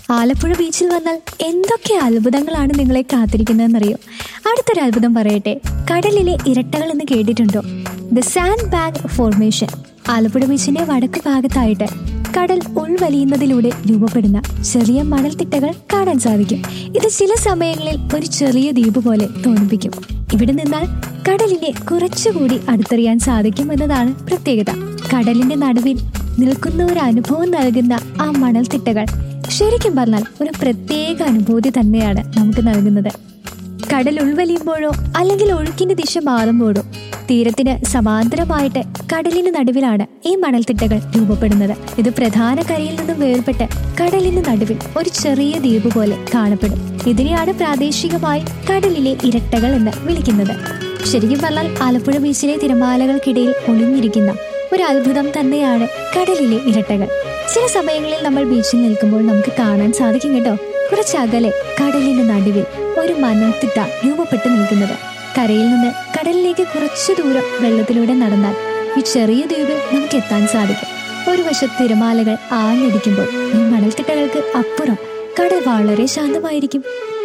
ആലപ്പുഴ ബീച്ചിൽ വന്നാൽ എന്തൊക്കെ അത്ഭുതങ്ങളാണ് നിങ്ങളെ കാത്തിരിക്കുന്നതെന്നറിയോ അടുത്തൊരു അത്ഭുതം പറയട്ടെ കടലിലെ ഇരട്ടകൾ എന്ന് കേട്ടിട്ടുണ്ടോ the sand bag formation Alappuzha ബീച്ചിന്റെ വടക്ക് ഭാഗത്തായിട്ട് കടൽ ഉൾവലിയുന്നതിലൂടെ രൂപപ്പെടുന്ന ചെറിയ മണൽത്തിട്ടകൾ കാണാൻ സാധിക്കും ഇത് ചില സമയങ്ങളിൽ ഒരു ചെറിയ ദ്വീപ് പോലെ തോന്നിപ്പിക്കും ഇവിടെ നിന്നാൽ കടലിനെ കുറച്ചുകൂടി അടുത്തറിയാൻ സാധിക്കും എന്നതാണ് പ്രത്യേകത കടലിന്റെ നടുവിൽ നിൽക്കുന്ന ഒരു അനുഭവം നൽകുന്ന ആ മണൽത്തിട്ടകൾ ശരിക്കും പറഞ്ഞാൽ ഒരു പ്രത്യേക അനുഭൂതി തന്നെയാണ് നമുക്ക് നൽകുന്നത് കടൽ ഉൾവലിയുമ്പോഴോ അല്ലെങ്കിൽ ഒഴുക്കിന്റെ ദിശ മാറുമ്പോഴോ തീരത്തിന് സമാന്തരമായിട്ട് കടലിന് നടുവിലാണ് ഈ മണൽത്തിട്ടകൾ രൂപപ്പെടുന്നത് ഇത് പ്രധാന കരയിൽ നിന്നും വേർപെട്ട് കടലിന് നടുവിൽ ഒരു ചെറിയ ദ്വീപ് പോലെ കാണപ്പെടും ഇതിനെയാണ് പ്രാദേശികമായി കടലിലെ ഇരട്ടകൾ എന്ന് വിളിക്കുന്നത് ശരിക്കും പറഞ്ഞാൽ ആലപ്പുഴ ബീച്ചിലെ തിരമാലകൾക്കിടയിൽ ഒളിഞ്ഞിരിക്കുന്ന ഒരു അത്ഭുതം തന്നെയാണ് കടലിലെ ഇരട്ടകൾ ചില സമയങ്ങളിൽ നമ്മൾ ബീച്ചിൽ നിൽക്കുമ്പോൾ നമുക്ക് കാണാൻ സാധിക്കും കേട്ടോ കുറച്ച് അകലെ കടലിന് നടുവിൽ ഒരു മണൽത്തിട്ട രൂപപ്പെട്ടു നിൽക്കുന്നത് കരയിൽ നിന്ന് കടലിലേക്ക് കുറച്ചു ദൂരം വെള്ളത്തിലൂടെ നടന്നാൽ ഈ ചെറിയ ദ്വീപിൽ നമുക്ക് എത്താൻ സാധിക്കും ഒരു വശത്ത് തിരമാലകൾ ആഞ്ഞടിക്കുമ്പോൾ ഈ മണൽത്തിട്ടകൾക്ക് അപ്പുറം കടൽ വളരെ ശാന്തമായിരിക്കും